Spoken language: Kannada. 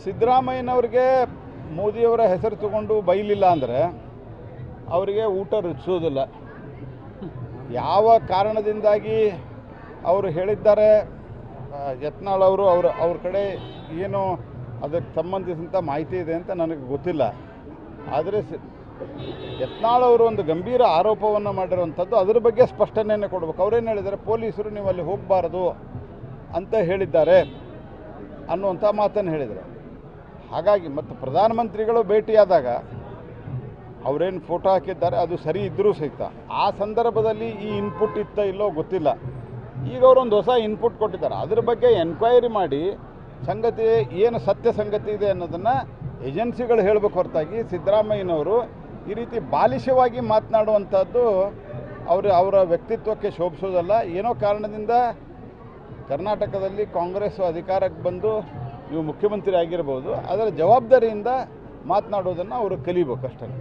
ಸಿದ್ದರಾಮಯ್ಯನವ್ರಿಗೆ ಮೋದಿಯವರ ಹೆಸರು ತಗೊಂಡು ಬೈಲಿಲ್ಲ ಅಂದರೆ ಅವರಿಗೆ ಊಟ ರುಚಿಸೋದಿಲ್ಲ ಯಾವ ಕಾರಣದಿಂದಾಗಿ ಅವರು ಹೇಳಿದ್ದಾರೆ ಆ, ಯತ್ನಾಳ್ ಅವರು ಅವ್ರ ಅವ್ರ ಕಡೆ ಏನು ಅದಕ್ಕೆ ಸಂಬಂಧಿಸಿದಂಥ ಮಾಹಿತಿ ಇದೆ ಅಂತ ನನಗೆ ಗೊತ್ತಿಲ್ಲ ಆದರೆ ಸಿ ಯತ್ನಾಳ್ ಅವರು ಒಂದು ಗಂಭೀರ ಆರೋಪವನ್ನು ಮಾಡಿರುವಂಥದ್ದು ಅದ್ರ ಬಗ್ಗೆ ಸ್ಪಷ್ಟನೆಯನ್ನು ಕೊಡಬೇಕು ಅವರೇನು ಹೇಳಿದ್ದಾರೆ ಪೊಲೀಸರು ನೀವು ಅಲ್ಲಿ ಹೋಗಬಾರದು ಅಂತ ಹೇಳಿದ್ದಾರೆ ಅನ್ನುವಂಥ ಮಾತನ್ನು ಹೇಳಿದರು ಹಾಗಾಗಿ ಮತ್ತು ಪ್ರಧಾನಮಂತ್ರಿಗಳು ಭೇಟಿಯಾದಾಗ ಅವರೇನು ಫೋಟೋ ಹಾಕಿದ್ದಾರೆ ಅದು ಸರಿ ಇದ್ದರೂ ಸಹಿತ ಆ ಸಂದರ್ಭದಲ್ಲಿ ಈ ಇನ್ಪುಟ್ ಇತ್ತ ಇಲ್ಲೋ ಗೊತ್ತಿಲ್ಲ ಈಗ ಅವರೊಂದು ಹೊಸ ಇನ್ಪುಟ್ ಕೊಟ್ಟಿದ್ದಾರೆ ಅದ್ರ ಬಗ್ಗೆ ಎನ್ಕ್ವೈರಿ ಮಾಡಿ ಸಂಗತಿ ಏನು ಸತ್ಯ ಸಂಗತಿ ಇದೆ ಅನ್ನೋದನ್ನು ಏಜೆನ್ಸಿಗಳು ಹೇಳಬೇಕು ಹೊರತಾಗಿ ಸಿದ್ದರಾಮಯ್ಯನವರು ಈ ರೀತಿ ಬಾಲಿಶವಾಗಿ ಮಾತನಾಡುವಂಥದ್ದು ಅವರು ಅವರ ವ್ಯಕ್ತಿತ್ವಕ್ಕೆ ಶೋಭಿಸೋದಲ್ಲ ಏನೋ ಕಾರಣದಿಂದ ಕರ್ನಾಟಕದಲ್ಲಿ ಕಾಂಗ್ರೆಸ್ ಅಧಿಕಾರಕ್ಕೆ ಬಂದು ನೀವು ಮುಖ್ಯಮಂತ್ರಿ ಆಗಿರ್ಬೋದು ಅದರ ಜವಾಬ್ದಾರಿಯಿಂದ ಮಾತನಾಡೋದನ್ನು ಅವರು ಕಲಿಬೇಕು ಅಷ್ಟೇ